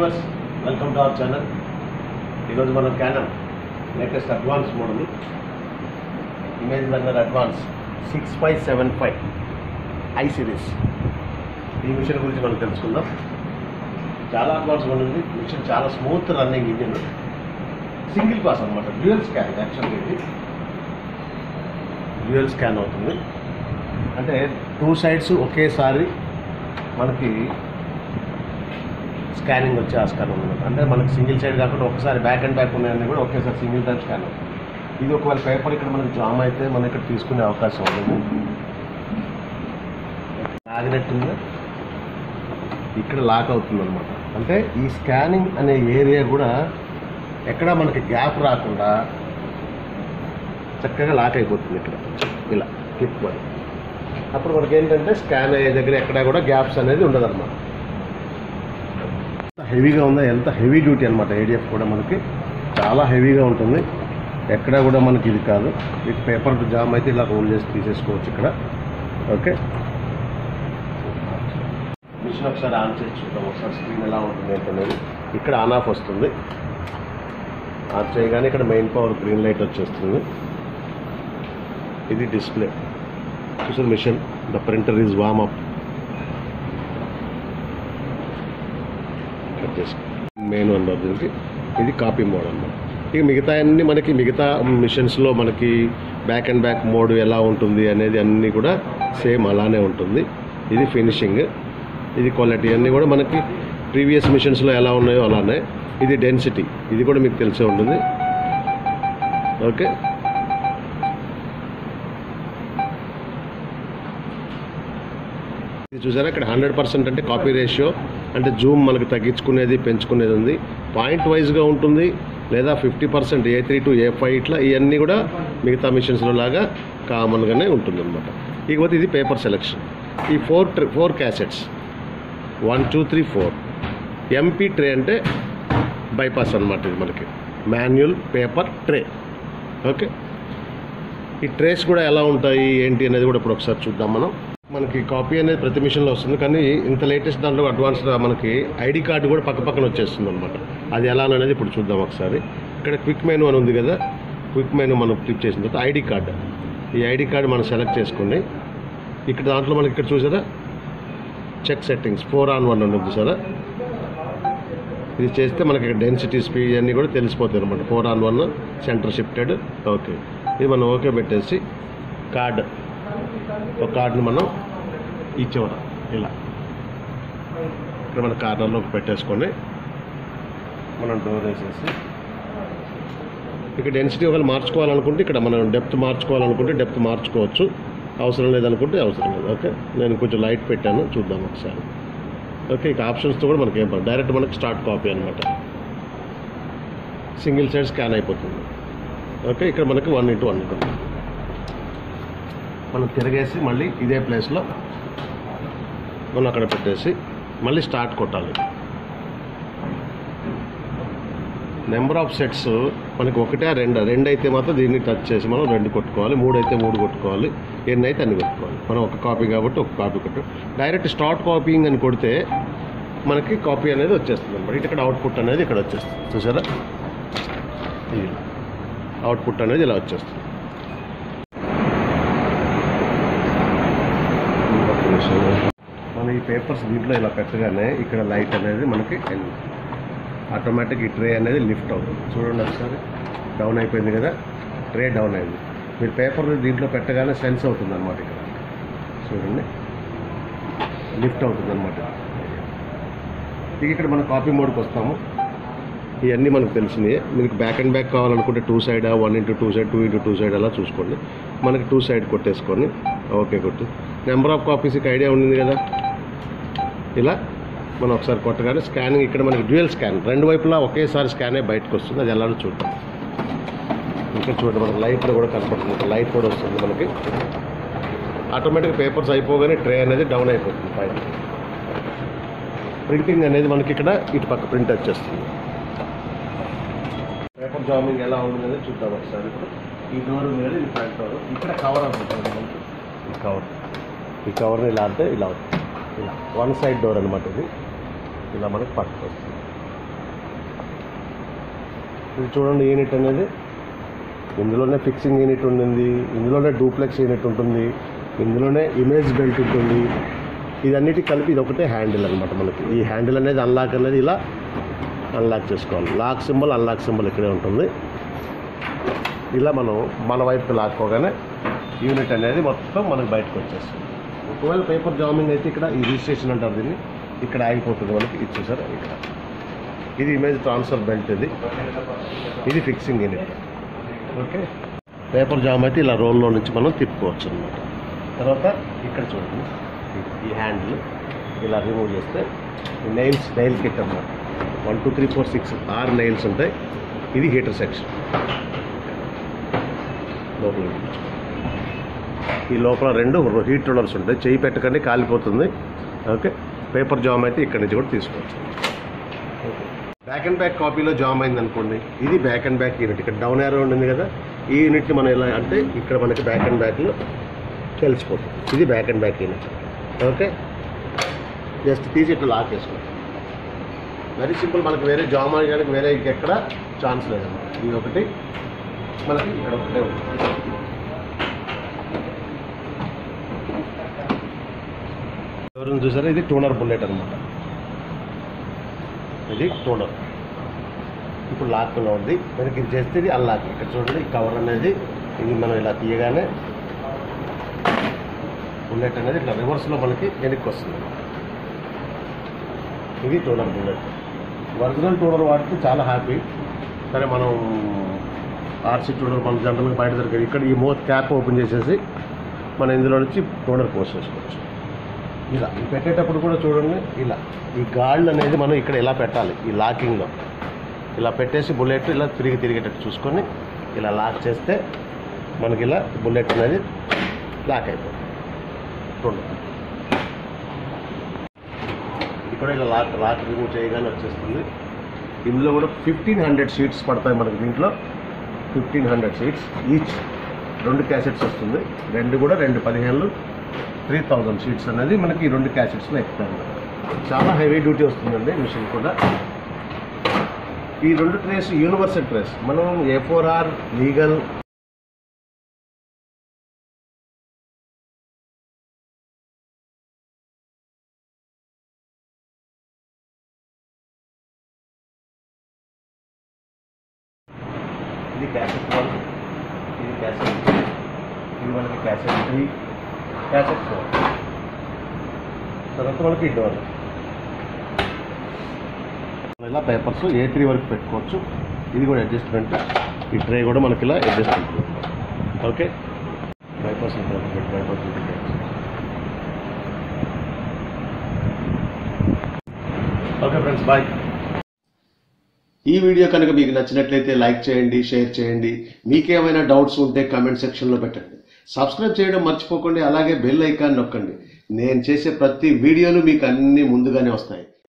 Viewers welcome to our channel ఈరోజు మనం Canon latest advance model image runner advance six five seven five I series ఈ machine గురించి మనం తెలుసుకుందాం చాలా అడ్వాన్స్ ఉంది మిషన్ చాలా smooth running engine single pass అనమాట డ్యూయల్ స్కాన్ యాక్చువల్గా ఇది డ్యూయల్ స్కాన్ అవుతుంది అంటే టూ సైడ్స్ ఒకేసారి మనకి స్కానింగ్ వచ్చే ఆస్కారం ఉంది అంటే మనకి సింగిల్ సైడ్ కాకుండా ఒకసారి బ్యాక్ అండ్ బ్యాక్ ఉన్నాయన్నీ కూడా ఒకేసారి సింగిల్ టైం స్కాన్ అవుతుంది ఇది ఒకవేళ పేపర్ ఇక్కడ మనకి జామ్ అయితే మనం ఇక్కడ తీసుకునే అవకాశం ఉంది మ్యాగ్నెట్ ఉంది ఇక్కడ లాక్ అవుతుంది అనమాట అంటే ఈ స్కానింగ్ అనే ఏరియా కూడా ఎక్కడ మనకి గ్యాప్ రాకుండా చక్కగా లాక్ అయిపోతుంది ఇక్కడ ఇలా క్లిక్ మరి అప్పుడు మనకి ఏంటంటే స్కాన్ అయ్యే దగ్గర ఎక్కడ కూడా గ్యాప్స్ అనేది ఉండదు అనమాట ఎంత హెవీగా ఉందో ఎంత హెవీ డ్యూటీ అనమాట ఏడిఎఫ్ కూడా మనకి చాలా హెవీగా ఉంటుంది ఎక్కడ కూడా మనకి ఇది కాదు ఇది పేపర్ జామ్ అయితే ఇలా రోల్ చేసి తీసేసుకోవచ్చు ఇక్కడ ఓకే మిషన్ ఒకసారి ఆన్ చేసి చూద్దాం ఒకసారి స్క్రీన్ ఎలా ఉంటుంది ఏంటనేది ఇక్కడ ఆన్ ఆఫ్ వస్తుంది ఆన్ చేయగానే ఇక్కడ మెయిన్ పవర్ గ్రీన్ లైట్ వచ్చేస్తుంది ఇది డిస్ప్లే చూసారు machine the printer is warm up main one దీనికి ఇది కాపీ మోడ్ అన్నమాట ఇక మిగతా అన్ని మనకి మిగతా మిషన్స్లో మనకి బ్యాక్ అండ్ బ్యాక్ మోడ్ ఎలా ఉంటుంది అనేది అన్నీ కూడా సేమ్ అలానే ఉంటుంది ఇది ఫినిషింగ్ ఇది క్వాలిటీ అన్నీ కూడా మనకి ప్రీవియస్ మిషన్స్లో ఎలా ఉన్నాయో అలానే ఇది డెన్సిటీ ఇది కూడా మీకు తెలిసే ఉంటుంది ఓకే ఇది చూసారా ఇక్కడ హండ్రెడ్ పర్సెంట్ అంటే కాపీ రేషియో అంటే జూమ్ మనకు తగ్గించుకునేది పెంచుకునేది ఉంది పాయింట్ వైజ్గా ఉంటుంది లేదా fifty percent A three to A five ఇట్లా ఇవన్నీ కూడా మిగతా మిషన్స్లో లాగా కామన్గానే ఉంటుంది అనమాట ఇకపోతే ఇది పేపర్ సెలెక్షన్ ఈ four four cassettes one two three four MP tray అంటే బైపాస్ అనమాట ఇది మనకి మాన్యువల్ పేపర్ ట్రే ఓకే ఈ ట్రేస్ కూడా ఎలా ఉంటాయి ఏంటి అనేది కూడా ఇప్పుడు ఒకసారి చూద్దాం మనం మనకి కాపీ అనేది ప్రతి మిషన్లో వస్తుంది కానీ ఇంత లేటెస్ట్ దాంట్లో అడ్వాన్స్ మనకి ఐడి కార్డు కూడా పక్క పక్కన వచ్చేస్తుంది అనమాట అది ఎలా అనేది ఇప్పుడు చూద్దాం ఒకసారి ఇక్కడ క్విక్ మెనూ అని ఉంది కదా క్విక్ మెనూ మనం క్లిక్ చేసిన తర్వాత ఐడి కార్డు ఈ ఐడి కార్డు మనం సెలెక్ట్ చేసుకుని ఇక్కడ దాంట్లో మనకి ఇక్కడ చూసారా check settings four on one అని ఉంది చూసారా ఇది చేస్తే మనకి ఇక్కడ డెన్సిటీ స్పీడ్ అన్నీ కూడా తెలిసిపోతాయి అనమాట four on one center shifted okay ఇది మనం ఓకే పెట్టేసి కార్డ్ ఒక కార్డుని మనం ఇచ్చేవారు ఇలా ఇక్కడ మన కార్నర్లోకి పెట్టేసుకొని మనం డోర్ వేసేసి ఇక్కడ డెన్సిటీ ఒకవేళ మార్చుకోవాలనుకుంటే ఇక్కడ మనం డెప్త్ మార్చుకోవాలనుకుంటే డెప్త్ మార్చుకోవచ్చు అవసరం లేదనుకుంటే అవసరం లేదు ఓకే నేను కొంచెం లైట్ పెట్టాను చూద్దాం ఒకసారి ఓకే ఇక ఆప్షన్స్తో కూడా మనకి ఏం పని డైరెక్ట్ మనకి స్టార్ట్ కాపీ అనమాట సింగిల్ సైడ్ స్కాన్ అయిపోతుంది ఓకే ఇక్కడ మనకి వన్ ఇంటూ వన్ ఉంటుంది మనం తిరగేసి మళ్ళీ ఇదే ప్లేస్లో మనం అక్కడ పెట్టేసి మళ్ళీ స్టార్ట్ కొట్టాలి నెంబర్ ఆఫ్ సెట్స్ మనకి ఒకటే రెండు రెండు అయితే మాత్రం దీన్ని టచ్ చేసి మనం రెండు కొట్టుకోవాలి మూడు అయితే మూడు కొట్టుకోవాలి ఎన్ని అయితే అన్ని కొట్టుకోవాలి మనం ఒక కాపీ కాబట్టి ఒక కాపీ కొట్టు డైరెక్ట్ స్టార్ట్ కాపీయింగ్ అని కొడితే మనకి కాపీ అనేది వచ్చేస్తుంది అనమాట ఇటు ఇక్కడ అవుట్పుట్ అనేది ఇక్కడ వచ్చేస్తుంది చూసారా ఇది అవుట్పుట్ అనేది ఇలా వచ్చేస్తుంది ఒక్క నిమిషం. మనం ఈ పేపర్స్ దీంట్లో ఇలా పెట్టగానే ఇక్కడ లైట్ అనేది మనకి ఆటోమేటిక్ ఈ ట్రే అనేది లిఫ్ట్ అవుతుంది చూడండి ఒకసారి డౌన్ అయిపోయింది కదా ట్రే డౌన్ అయింది మీరు పేపర్ దీంట్లో పెట్టగానే సెన్స్ అవుతుంది అనమాట ఇక్కడ చూడండి లిఫ్ట్ అవుతుంది అనమాట ఇక ఇక్కడ మనం కాపీ మోడ్కి వస్తాము ఇవన్నీ మనకు తెలిసినాయి మీకు బ్యాక్ అండ్ బ్యాక్ కావాలనుకుంటే two side one into two side two into two side అలా చూసుకోండి మనకి టూ సైడ్ కొట్టేసుకొని ఓకే కొట్టు నెంబర్ ఆఫ్ కాపీస్కి ఐడియా ఉండింది కదా ఇలా మనం ఒకసారి కొట్టగానే స్కానింగ్ ఇక్కడ మనకి డ్యూయల్ స్కాన్ రెండు వైపులా ఒకేసారి స్కాన్ అయ్యి బయటకు వస్తుంది అది ఎలానో చూద్దాం ఇంకా చూడండి మనకి లైట్ కూడా కనపడుతుంది లైట్ కూడా వస్తుంది మనకి ఆటోమేటిక్ పేపర్స్ అయిపోగానే ట్రే అనేది డౌన్ అయిపోతుంది పైన ప్రింటింగ్ అనేది మనకి ఇక్కడ ఇటు పక్క ప్రింట్ వచ్చేస్తుంది పేపర్ జామింగ్ ఎలా ఉందనేది చూద్దాం ఒకసారి ఇప్పుడు ఈ డోర్ ఉంది కదా ఇది ఫ్రంట్ డోర్ ఇక్కడ కవర్ అవుతుంది మనకి ఈ కవర్ ఈ కవర్ని ఇలా అంటే ఇలా అవుతుంది ఇలా వన్ సైడ్ డోర్ అనమాట ఇది ఇలా మనకి పక్కకు వస్తుంది ఇది చూడండి యూనిట్ అనేది ఇందులోనే ఫిక్సింగ్ యూనిట్ ఉంటుంది ఇందులోనే డూప్లెక్స్ యూనిట్ ఉంటుంది ఇందులోనే ఇమేజ్ బెల్ట్ ఉంటుంది ఇదన్నిటి కలిపి ఇది ఒకటే హ్యాండిల్ అనమాట మనకి ఈ హ్యాండిల్ అనేది అన్లాక్ అనేది ఇలా అన్లాక్ చేసుకోవాలి లాక్ సింబల్ అన్లాక్ సింబల్ ఇక్కడే ఉంటుంది ఇలా మనం మన వైపుకి లాక్కోగానే యూనిట్ అనేది మొత్తం మనకు బయటకు వచ్చేస్తుంది ఒకవేళ పేపర్ జామింగ్ అయితే ఇక్కడ ఈ రిజిస్ట్రేషన్ అంటారు దీన్ని ఇక్కడ ఆగిపోతుంది మనకి ఇది చూసారా ఇక్కడ ఇది ఇమేజ్ ట్రాన్స్ఫర్ బెల్ట్ ఇది ఇది fixing unit okay paper jam అయితే ఇలా రోల్లో నుంచి మనం తిప్పుకోవచ్చు అనమాట తర్వాత ఇక్కడ చూడండి ఈ- ఈ హ్యాండిల్ ఇలా రిమూవ్ చేస్తే ఈ నైల్స్ నైల్ కిట్ అన్నమాట one two three four six ఆరు నైల్స్ ఉంటాయి ఇది హీటర్ సెక్షన్ లోపల చూపించు. ఈ లోపల రెండు హీట్ రోలర్స్ ఉంటాయి చేయి పెట్టకండి కాలిపోతుంది ఓకే పేపర్ జామ్ అయితే ఇక్కడి నుంచి కూడా తీసుకోవచ్చు ఓకే బ్యాక్ అండ్ బ్యాక్ కాపీలో జామ్ అయింది అనుకోండి ఇది బ్యాక్ అండ్ బ్యాక్ యూనిట్ ఇక్కడ డౌన్ ఏరో ఉంటుంది కదా ఈ యూనిట్ని మనం ఎలా అంటే ఇక్కడ మనకి బ్యాక్ అండ్ బ్యాక్లో తెలిసిపోతుంది ఇది back and back unit okay just తీసి ఇట్లా లాక్ వేసుకోండి వెరీ సింపుల్ మనకి వేరే జామ్ అయ్యడానికి వేరే ఇంకెక్కడ ఛాన్స్ లేదన్నమాట ఇది ఒకటి మనకి ఇక్కడ ఒకటే ఉంటుంది ఎవరైనా చూసారా ఇది టూనర్ బుల్లెట్ అనమాట ఇది టోనర్ ఇప్పుడు లాక్లో ఉంది మనకి ఇది చేస్తే ఇది అన్లాక్ ఇక్కడ చూడండి ఈ కవర్ అనేది ఇది మనం ఇలా తీయగానే బుల్లెట్ అనేది ఇట్లా రివర్స్లో మనకి వెనక్కి వస్తుంది ఇది టోనర్ బుల్లెట్ ఒరిజినల్ టోనర్ వాడితే చాలా హ్యాపీ సరే మనం ఆర్సీ టోనర్ మన జనరల్గా బయట దొరికేది ఇక్కడ ఈ మోత్ క్యాప్ ఓపెన్ చేసేసి మనం ఇందులో నుంచి టోనర్ పోస్ట్ చేసుకోవచ్చు ఇలా ఈ పెట్టేటప్పుడు కూడా చూడండి ఇలా ఈ గాళ్ళు అనేది మనం ఇక్కడ ఇలా పెట్టాలి ఈ లాకింగ్లో ఇలా పెట్టేసి బుల్లెట్ ఇలా తిరిగి తిరిగేటట్టు చూసుకొని ఇలా లాక్ చేస్తే మనకి ఇలా బుల్లెట్ అనేది లాక్ అయిపోతుంది చూడండి ఇక్కడ ఇలా లాక్ లాక్ రిమూవ్ చేయగానే వచ్చేస్తుంది ఇందులో కూడా ఫిఫ్టీన్ హండ్రెడ్ షీట్స్ పడతాయి మనకి దీంట్లో ఫిఫ్టీన్ హండ్రెడ్ షీట్స్ ఈచ్ రెండు క్యాసెట్స్ వస్తుంది రెండు కూడా రెండు పదిహేను త్రీ థౌజండ్ షీట్స్ అనేది మనకి ఈ రెండు క్యాసెట్స్లో ఎక్కుతాయి చాలా హెవీ డ్యూటీ వస్తుందండి మిషన్ కూడా ఈ రెండు ట్రేస్ యూనివర్సల్ ట్రేస్ మనం ఏ ఫోర్ ఆర్ లీగల్ ఇది క్యాసెట్ వన్ ఇది క్యాసెట్ టూ ఇది మనకి క్యాసెట్ త్రీ క్యాసెట్ ఫోర్ తర్వాత మనకి ఈ డోర్ ఇలా పేపర్స్ ఏ త్రీ వరకు పెట్టుకోవచ్చు ఇది కూడా అడ్జస్ట్మెంట్ ఈ ట్రే కూడా మనకి ఇలా adjustment okay papers papers okay friends bye ఈ వీడియో కనుక మీకు నచ్చినట్లయితే లైక్ చేయండి షేర్ చేయండి మీకేమైనా డౌట్స్ ఉంటే కామెంట్ సెక్షన్లో పెట్టండి సబ్స్క్రైబ్ చేయడం మర్చిపోకండి అలాగే బెల్ ఐకాన్ నొక్కండి నేను చేసే ప్రతి వీడియోలు మీకు అన్ని ముందుగానే వస్తాయి